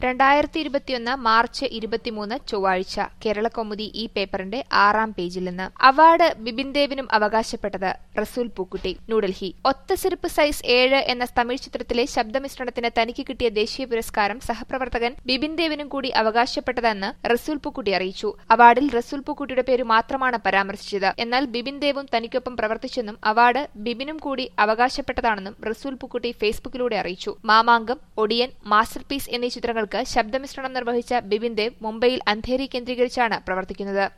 രണ്ടായിരത്തി ഇരുപത്തിയൊന്ന് മാർച്ച് ഇരുപത്തിമൂന്ന് ചൊവ്വാഴ്ച കേരളകൗമുദി ഈ പേപ്പറിന്റെ ആറാം പേജിൽ നിന്ന് അവാർഡ് ബിബിൻ ദേവിനും അവകാശപ്പെട്ടത് റസൂൽ പൂക്കുട്ടി ന്യൂഡൽഹി ഒത്തസെരുപ്പ് സൈസ് ഏഴ് എന്ന തമിഴ് ചിത്രത്തിലെ ശബ്ദമിശ്രണത്തിന് തനിക്ക് കിട്ടിയ ദേശീയ പുരസ്കാരം സഹപ്രവർത്തകൻ ബിബിൻ ദേവിനും കൂടി അവകാശപ്പെട്ടതെന്ന് റസൂൽ പൂക്കുട്ടി അറിയിച്ചു അവാർഡിൽ റസൂൽ പൂക്കുട്ടിയുടെ പേര് മാത്രമാണ് പരാമർശിച്ചത് എന്നാൽ ബിബിൻ ദേവും തനിക്കൊപ്പം പ്രവർത്തിച്ചെന്നും അവാർഡ് ബിബിനും കൂടി അവകാശപ്പെട്ടതാണെന്നും റസൂൽ പൂക്കുട്ടി ഫേസ്ബുക്കിലൂടെ അറിയിച്ചു മാമാങ്കം ഒടിയൻ മാസ്റ്റർ പീസ് എന്നീ ചിത്രങ്ങൾക്ക് ശബ്ദമിശ്രണം നിർവഹിച്ച ബിബിൻ ദേവ് മുംബൈയിൽ അന്ധേരി കേന്ദ്രീകരിച്ചാണ് പ്രവർത്തിക്കുന്നത്